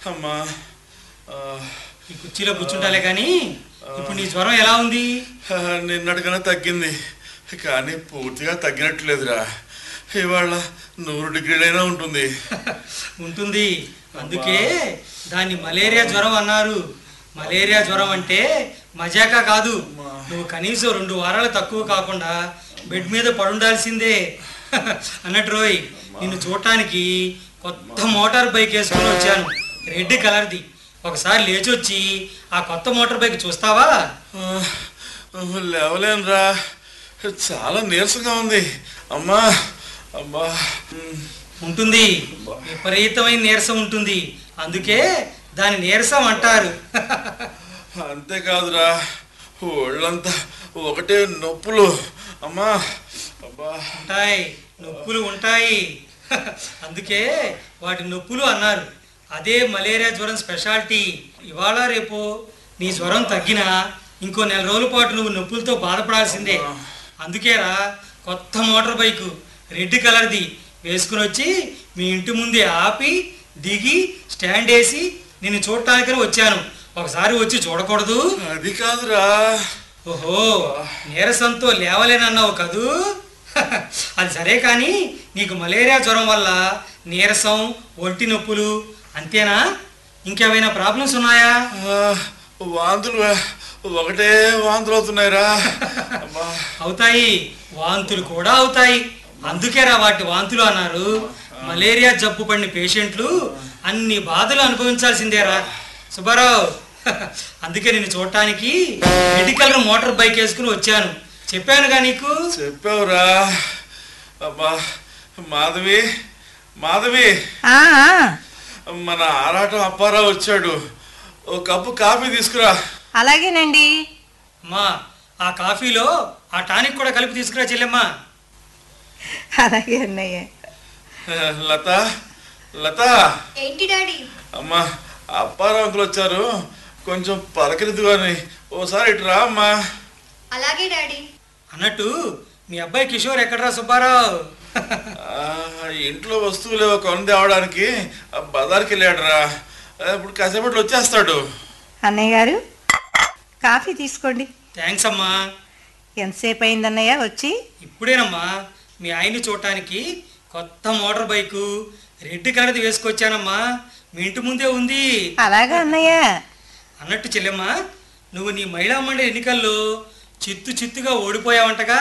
అమ్మా ఆ, ఈ కుర్చీలో కూర్చుంటాలే కానీ ఇప్పుడు నీ జ్వరం ఎలా ఉంది ఆ, నిన్నటికన్నా తగ్గింది కానీ పూర్తిగా తగ్గినట్లేదురా ఇవాళ నూరు డిగ్రీలైనా ఉంటుంది ఉంటుంది అందుకే దాన్ని మలేరియా జ్వరం అన్నారు మలేరియా జ్వరం అంటే మజాకా కాదు నువ్వు కనీసం రెండు వారాలు తక్కువ కాకుండా బెడ్ మీద పడుండాల్సిందే అన్నట్టు రోయ్ నిన్ను చూడటానికి కొత్త మోటార్ బైక్ వేసుకొని వచ్చాను రెడ్ కలర్ది ఒకసారి లేచి వచ్చి ఆ కొత్త మోటార్ బైక్ చూస్తావా ఆ, లేవలేనురా చాలా నీరసంగా ఉంది అమ్మా అమ్మా ఉమ్, ఉంటుంది విపరీతమైన నీరసం ఉంటుంది అందుకే దాని నీరసం అంటారు అంతేకాదురా ఒళ్ళంతా ఒకటే నొప్పులు అమ్మా అబ్బా ఉంటాయి నొప్పులు ఉంటాయి అందుకే వాటి నొప్పులు అన్నారు అదే మలేరియా జ్వరం స్పెషాలిటీ ఇవాళ రేపు నీ జ్వరం తగ్గినా ఇంకో నెల రోజుల పాటు నువ్వు నొప్పులతో బాధపడాల్సిందే అందుకేరా కొత్త మోటార్ బైకు రెడ్ కలర్ది వేసుకుని వచ్చి మీ ఇంటి ముందే ఆపి దిగి స్టాండ్ వేసి నిన్ను చూడటానికని వచ్చాను ఒకసారి వచ్చి చూడకూడదు అది కాదురా ఓహో నీరసంతో లేవలేనన్నావు కదూ అది సరే కానీ నీకు మలేరియా జ్వరం వల్ల నీరసం ఒంటి నొప్పులు అంతేనా ఇంకేమైనా ప్రాబ్లమ్స్ ఉన్నాయా ఆ, వాంతులు ఒకటే వాంతులు అవుతున్నాయిరా అమ్మా అవుతాయి వాంతులు కూడా అవుతాయి అందుకేరా వాటి వాంతులు అన్నారు మలేరియా జబ్బు పడిన పేషెంట్లు అన్ని బాధలు అనుభవించాల్సిందేరా సుబ్బారావు అందుకే నేను చూడటానికి మెడికల్ మోటార్ బైక్ వేసుకుని వచ్చాను చెప్పానుగా నీకు చెప్పావురా అబ్బా మాధవి మాధవి ఆ, ఆ, మన ఆరాటం అప్పారావు వచ్చాడు ఓ కప్పు కాఫీ తీసుకురా అలాగేనండి అమ్మా ఆ కాఫీలో ఆ టానిక్ కూడా కలిపి తీసుకురా చెల్లెమ్మా అలాగే అన్నయ్య లత లత ఏంటి డాడీ అమ్మా అప్పారావు అంకులు వచ్చారు కొంచెం పలకరిద్దు కానీ ఓసారి ఇటు రా అమ్మా అలాగే డాడీ అన్నట్టు మీ అబ్బాయి కిషోర్ ఎక్కడరా సుబ్బారావు ఆ, ఇంట్లో వస్తువులు ఏవో కొని తేవడానికి ఆ బజార్కి వెళ్ళాడురా ఆ, ఇప్పుడు కాసేపట్లో వచ్చేస్తాడు అన్నయ్య గారు కాఫీ తీసుకోండి థ్యాంక్స్ అమ్మా ఎంతసేపు అయింది అన్నయ్య వచ్చి ఇప్పుడేనమ్మా మీ ఆయన్ని చూడటానికి కొత్త మోటార్ బైకు రెడ్ కలర్ది వేసుకొచ్చానమ్మా మీ ఇంటి ముందే ఉంది అలాగా అన్నయ్య అన్నట్టు చెల్లెమ్మా నువ్వు నీ మహిళా మండలి ఎన్నికల్లో చిత్తు చిత్తుగా ఓడిపోయావంటగా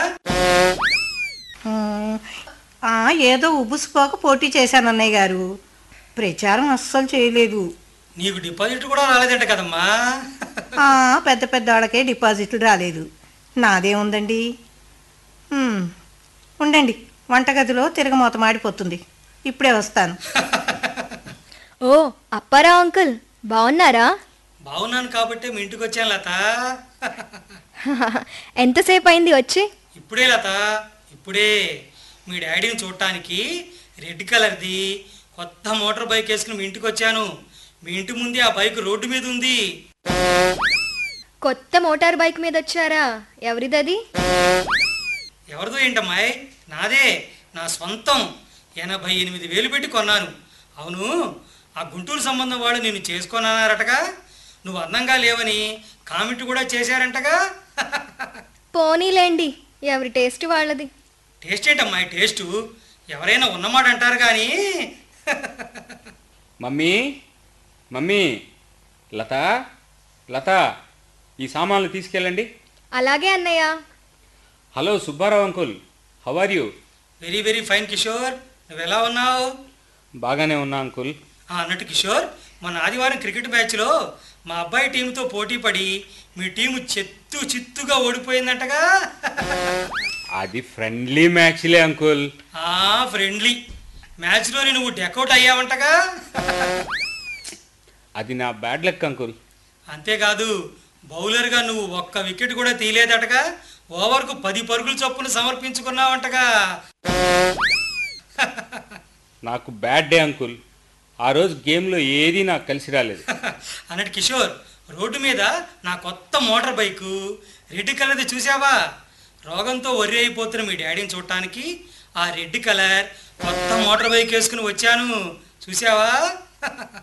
ఉమ్, ఆ, ఏదో ఉబుసుకోక పోటీ చేశాను అన్నయ్య గారు ప్రచారం అస్సలు చేయలేదు నీకు డిపాజిట్ కూడా రాలేదంట కదమ్మా ఆ, పెద్ద పెద్ద వాళ్ళకే డిపాజిట్లు రాలేదు నాదేముందండి ఉమ్, ఉండండి వంటగదిలో తిరగమూత మాడిపోతుంది ఇప్పుడే వస్తాను ఓ అప్పారావు అంకుల్ బాగున్నారా బాగున్నాను కాబట్టి మీ ఇంటికి వచ్చాను లత ఎంతసేపు అయింది వచ్చి ఇప్పుడే లత ఇప్పుడే మీ డాడీని చూడటానికి రెడ్ కలర్ది కొత్త మోటార్ బైక్ వేసుకుని మీ ఇంటికి వచ్చాను మీ ఇంటి ముందే ఆ బైక్ రోడ్డు మీద ఉంది కొత్త మోటార్ బైక్ మీద వచ్చారా ఎవరిదది ఎవరిదో ఏంటమ్మాయి నాదే నా సొంతం ఎనభై ఎనిమిది వేలు పెట్టి కొన్నాను అవును ఆ గుంటూరు సంబంధం వాళ్ళు నేను చేసుకోనన్నారటగా నువ్వు అందంగా లేవని కామెంట్ కూడా చేశారంటగా పోనీలేండి ఎవరి టేస్ట్ వాళ్ళది టేస్ట్ ఏంటమ్మాయి టేస్టు ఎవరైనా ఉన్నమాట అంటారు కానీ మమ్మీ మమ్మీ లత లత ఈ సామాన్లు తీసుకెళ్ళండి అలాగే అన్నయ్య hello Subbarao uncle how are you very very fine Kishore నువ్వు ఎలా ఉన్నావు బాగానే ఉన్నా అంకుల్ ఆ, అన్నట్టు కిషోర్ మన ఆదివారం క్రికెట్ మ్యాచ్లో మా అబ్బాయి టీంతో పోటీ పడి మీ టీము చెత్తు చిత్తుగా ఓడిపోయిందంటగా అది ఫ్రెండ్లీ మ్యాచ్లే అంకుల్ ఆ ఫ్రెండ్లీ మ్యాచ్లోని నువ్వు డెకౌట్ అయ్యావంటగా అది నా బ్యాడ్ లక్ అంకుల్ అంతేకాదు బౌలర్గా నువ్వు ఒక్క వికెట్ కూడా తీయలేదటగా ఓవర్కు పది పరుగులు చొప్పున సమర్పించుకున్నావంటగా నాకు బ్యాడ్ డే అంకుల్ ఆ రోజు గేమ్లో ఏదీ నాకు కలిసి రాలేదు అన్నట్టు కిషోర్ రోడ్డు మీద నా కొత్త మోటార్ బైకు రెడ్ కలర్ది చూసావా రోగంతో వర్రి అయిపోతున్న మీ డాడీని చూడటానికి ఆ రెడ్ కలర్ కొత్త మోటార్ బైక్ వేసుకుని వచ్చాను చూసావా